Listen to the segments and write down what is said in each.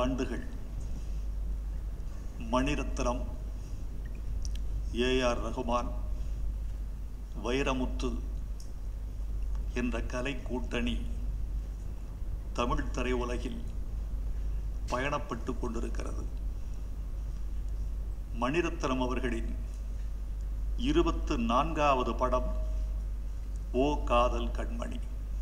ஆண்டுகள் மணிரத்னம் ஏஆர் ரகுமான் வைரமுத்து என்ற கலை கூட்டணி தமிழ் திரையுலகில் பயணப்பட்டு கொண்டிருக்கிறது மணிரத்னம் அவர்களின் இருபத்து நான்காவது படம் ஓ காதல் கண்மணி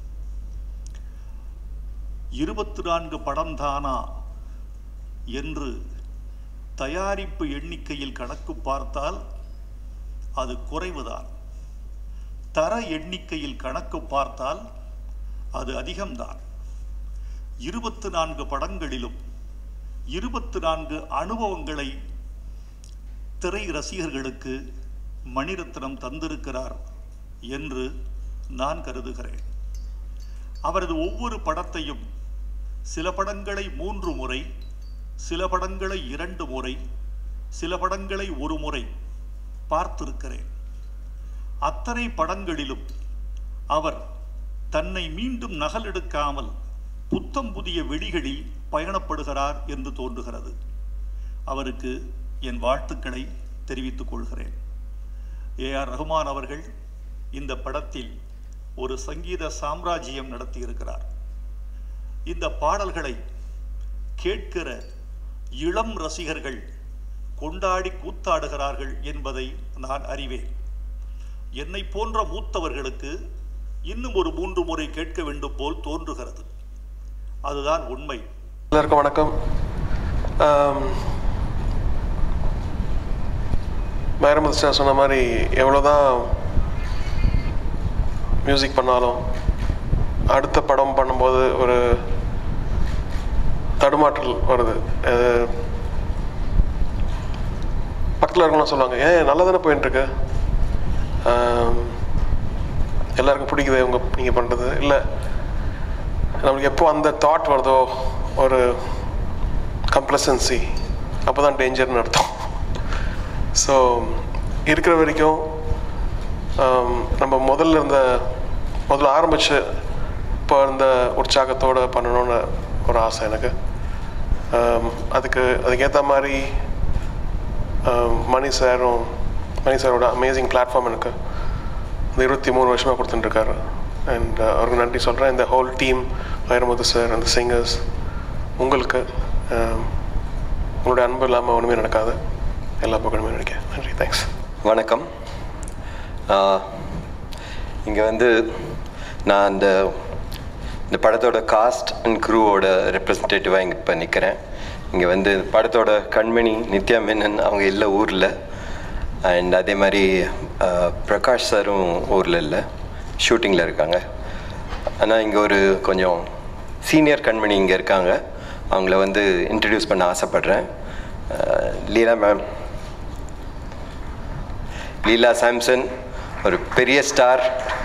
இருபத்து நான்கு படம் தானா என்று தயாரிப்பு எண்ணிக்கையில் கணக்கு பார்த்தால் அது குறைவுதான் தர எண்ணிக்கையில் கணக்கு பார்த்தால் அது அதிகம்தான் இருபத்து நான்கு படங்களிலும் இருபத்து நான்கு அனுபவங்களை திரை ரசிகர்களுக்கு மணிரத்னம் தந்திருக்கிறார் என்று நான் கருதுகிறேன் அவரது ஒவ்வொரு படத்தையும் சில படங்களை மூன்று முறை சில படங்களை இரண்டு முறை சில படங்களை ஒரு முறை பார்த்திருக்கிறேன் அத்தனை படங்களிலும் அவர் தன்னை மீண்டும் நகலெடுக்காமல் புத்தம் புதிய வெளிகளில் பயணப்படுகிறார் என்று தோன்றுகிறது அவருக்கு என் வாழ்த்துக்களை தெரிவித்துக் கொள்கிறேன் ஏ ஆர் ரஹ்மான் அவர்கள் இந்த படத்தில் ஒரு சங்கீத சாம்ராஜ்யம் நடத்தியிருக்கிறார் இந்த பாடல்களை கேட்கிற இளம் ரசிகர்கள் கொண்டாடி கூத்தாடுகிறார்கள் என்பதை நான் அறிவேன் என்னை போன்ற மூத்தவர்களுக்கு இன்னும் ஒரு மூன்று முறை கேட்க வேண்டும் போல் தோன்றுகிறது அதுதான் உண்மை எல்லாருக்கும் வணக்கம் ஆம், வைரமுத்து சார் சொன்ன மாதிரி எவ்வளோதான் மியூசிக் பண்ணாலும் அடுத்த படம் பண்ணும்போது ஒரு தடுமாற்றல் வருது அது பக்கத்தில் இருக்கவங்களாம் சொல்லுவாங்க ஏன் நல்லா தானே போயிட்டுருக்கு எல்லாருக்கும் பிடிக்குது உங்க நீங்கள் பண்ணுறது இல்லை நம்மளுக்கு எப்போ அந்த தாட் வருதோ ஒரு கம்ப்ளசன்சி அப்போ தான் டேஞ்சர்னு அர்த்தம் ஸோ இருக்கிற வரைக்கும் ஆம், நம்ம முதல்ல இருந்த முதல்ல ஆரம்பிச்சு இப்போ இருந்த உற்சாகத்தோடு பண்ணணும்னு ஒரு ஆசை எனக்கு ஆம், அதுக்கு அதுக்கேற்ற மாதிரி ஆம், மணி சாரும் மணி சாரோட அமேசிங் பிளாட்ஃபார்ம் எனக்கு இந்த இருபத்தி மூணு வருஷமாக கொடுத்துட்டுருக்காரு அண்ட் அவருக்கு நன்றி சொல்கிறேன் இந்த ஹோல் டீம் வைரமுத்து சார் அந்த சிங்கர்ஸ் உங்களுக்கு ஆம், உங்களுடைய அன்பு இல்லாமல் ஒன்றுமே நடக்காது எல்லா பக்கமுமே நினைக்கிறேன் நன்றி தேங்க்ஸ் வணக்கம் இங்கே வந்து நான் அந்த இந்த படத்தோட காஸ்ட் அண்ட் க்ரூவோட ரெப்ரசன்டேட்டிவாக இங்கே இப்போ நிற்கிறேன் இங்கே வந்து படத்தோட கண்மணி நித்யா மேனன் அவங்க இல்லை ஊரில் அண்ட் அதே மாதிரி ஆஹ், பிரகாஷ் சாரும் ஊரில் இல்லை ஷூட்டிங்கில் இருக்காங்க ஆனால் இங்கே ஒரு கொஞ்சம் சீனியர் கண்மணி இங்கே இருக்காங்க அவங்கள வந்து இன்ட்ரடியூஸ் பண்ண ஆசைப்பட்றேன் ஆஹ், லீலா மேம் லீலா சாம்சன் ஒரு பெரிய ஸ்டார்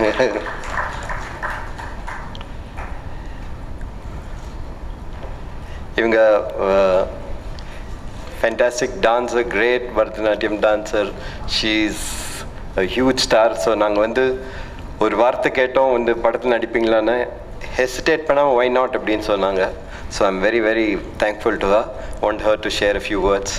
இவங்க fantastic dancer great Bharatanatyam dancer she's huge star so நாங்கள் வந்து ஒரு வார்த்தை கேட்டோம் வந்து படத்தில் நடிப்பீங்களான்னு ஹெசிடேட் பண்ணாமல் ஒய் நாட் அப்படின்னு சொன்னாங்க so I'm very very thankful to her want her to share a few words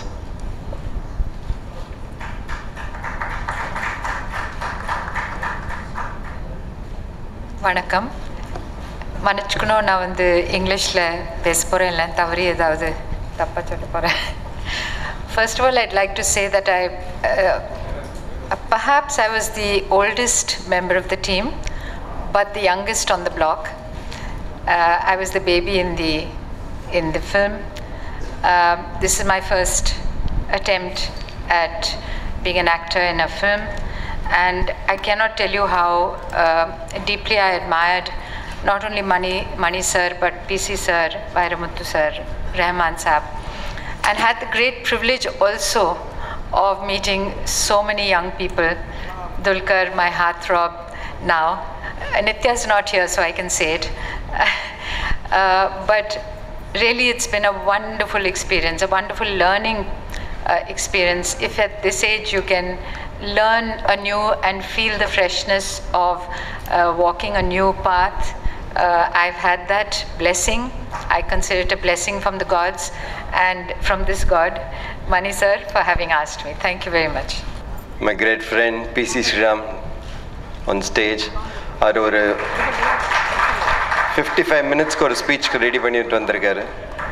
வணக்கம் மன்னிச்சுக்கணும் நான் வந்து இங்கிலீஷில் பேச போகிறேன் இல்லை தவறி ஏதாவது தப்பாக சொல்ல போகிறேன் first of all I'd like to say that I perhaps I was the oldest member of the team, but the youngest on the block. Uh, I was the baby in the in the film. Um, this is my first attempt at being an actor in a film, and I cannot tell you how uh, deeply I admired not only Mani Mani sir but PC sir, Vairamuthu sir, Rahman Saab, and had the great privilege also of meeting so many young people. Dulkar, my heartthrob now. Uh, Nitya's not here, so I can say it. Uh, but really, it's been a wonderful experience, a wonderful learning uh, experience. If at this age you can learn anew and feel the freshness of uh, walking a new path, Uh, I've had that blessing. I consider it a blessing from the gods and from this God, Mani sir, for having asked me. Thank you very much. My great friend PC Sriram on stage அவர் ஒரு fifty five மினிட்ஸ்க்கு ஒரு ஸ்பீச்சுக்கு ready பண்ணிட்டு வந்திருக்காரு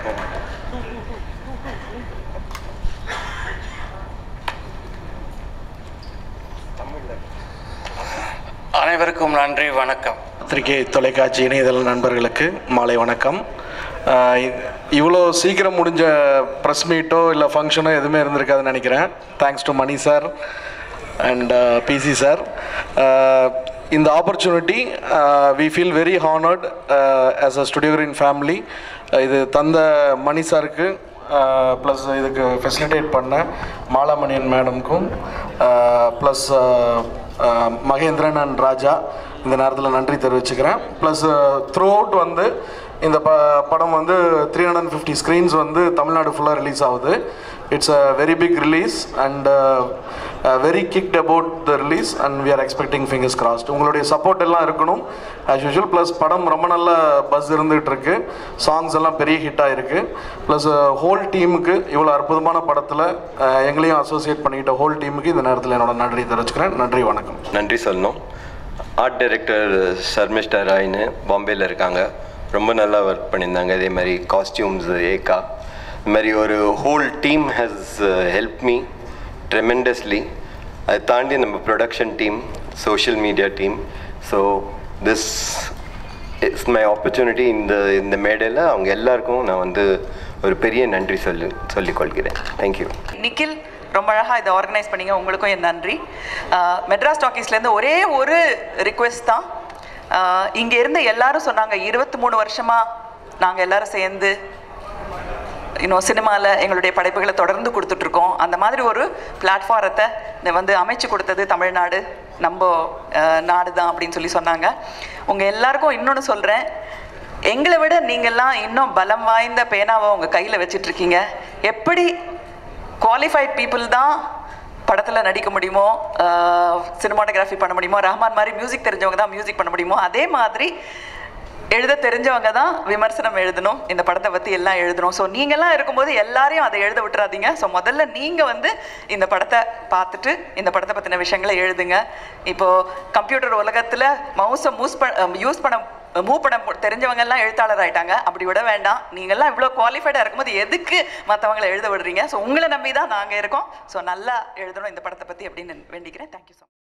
அனைவருக்கும் நன்றி வணக்கம் பத்திரிகை தொலைக்காட்சி இணையதள நண்பர்களுக்கு மாலை வணக்கம் ஆஹ் இ- இவ்வளோ சீக்கிரம் முடிஞ்ச ப்ரெஸ் மீட்டோ இல்லை ஃபங்க்ஷனோ எதுவுமே இருந்திருக்காதுன்னு நினைக்கிறேன் thanks to Mani sir and PC sir இந்த opportunity we feel very honoured as a Studio Green family இது தந்த மணி சாருக்கு ப்ளஸ் இதுக்கு ஃபெசிலிட்டேட் பண்ண மாலாமணியன் மேடம்க்கும் ப்ளஸ் மகேந்திரன் அண்ட் ராஜா இந்த நேரத்தில் நன்றி தெரிவிச்சுக்கிறேன் ப்ளஸ் த்ரூ அவுட் வந்து இந்த ப படம் வந்து three hundred and fifty screens வந்து தமிழ்நாடு ஃபுல்லாக ரிலீஸ் ஆகுது it's a very big release and very kicked about the release and we are expecting fingers crossed உங்களுடைய சப்போர்ட் எல்லாம் இருக்கணும் ஆஸ் யூஷுவல் ப்ளஸ் படம் ரொம்ப நல்ல பஸ் இருந்துகிட்டு இருக்கு சாங்ஸ் எல்லாம் பெரிய ஹிட்டாக இருக்கு ப்ளஸ் ஹோல் டீமுக்கு இவ்வளோ அற்புதமான படத்தில் எங்களையும் அசோசியேட் பண்ணிக்கிட்ட ஹோல் டீமுக்கு இந்த நேரத்தில் என்னோட நன்றி தெரிவிச்சுக்கிறேன் நன்றி வணக்கம் நன்றி சொல்லணும் ஆர்ட் டைரக்டர் சர்மிஷ்டா ராய்னு பாம்பேயில் இருக்காங்க ரொம்ப நல்லா ஒர்க் பண்ணியிருந்தாங்க இதே மாதிரி காஸ்டியூம்ஸ் ஏகா இது மாதிரி ஒரு whole team has help me tremendously அதை தாண்டி நம்ம production team social media team so this it's my opportunity இந்த இந்த மேடையில் அவங்க எல்லாருக்கும் நான் வந்து ஒரு பெரிய நன்றி சொல்லி சொல்லிக்கொள்கிறேன் தேங்க்யூ நிக்கில் ரொம்ப அழகாக இதை ஆர்கனைஸ் பண்ணீங்க உங்களுக்கும் என் நன்றி ஆஹ் மெட்ராஸ் டாக்கீஸ்லேருந்து ஒரே ஒரு ரிக்வெஸ்ட் தான் இங்கே இருந்த எல்லாரும் சொன்னாங்க இருபத்தி மூணு வருஷமாக நாங்கள் எல்லாரும் சேர்ந்து இன்னும் சினிமாவில் எங்களுடைய படைப்புகளை தொடர்ந்து கொடுத்துட்ருக்கோம் அந்த மாதிரி ஒரு பிளாட்ஃபாரத்தை வந்து அமைச்சு கொடுத்தது தமிழ்நாடு நம்ம அஹ், நாடு தான் அப்படின்னு சொல்லி சொன்னாங்க உங்கள் எல்லாருக்கும் இன்னொன்று சொல்கிறேன் எங்களை விட நீங்கள்லாம் இன்னும் பலம் வாய்ந்த பேனாவை உங்கள் கையில் வச்சிட்ருக்கீங்க எப்படி குவாலிஃபைட் பீப்புள் தான் படத்தில் நடிக்க முடியுமோ சினிமாட்டோகிராஃபி பண்ண முடியுமோ ரஹ்மான் மாதிரி மியூசிக் தெரிஞ்சவங்க தான் மியூசிக் பண்ண முடியுமோ அதே மாதிரி எழுத தெரிஞ்சவங்க தான் விமர்சனம் எழுதணும் இந்த படத்தை பற்றி எல்லாம் எழுதணும் ஸோ நீங்கள்லாம் இருக்கும்போது எல்லாரையும் அதை எழுத விட்டுறாதீங்க ஸோ முதல்ல நீங்கள் வந்து இந்த படத்தை பார்த்துட்டு இந்த படத்தை பற்றின விஷயங்களை எழுதுங்க இப்போது கம்ப்யூட்டர் உலகத்தில் மவுஸை மூஸ் பண்ண யூஸ் பண்ண மூவ் பண்ண மு- தெரிஞ்சவங்க எல்லாம் எழுத்தாளர் ஆயிட்டாங்க அப்படி விட வேண்டாம் நீங்கள்லாம் இவ்வளோ குவாலிஃபைடாக இருக்கும்போது எதுக்கு மற்றவங்களை எழுத விடுறீங்க ஸோ உங்களை நம்பி தான் நாங்கள் இருக்கோம் ஸோ நல்லா எழுதணும் இந்த படத்தை பற்றி அப்படின்னு வேண்டிக்கிறேன் தேங்க்யூ ஸோ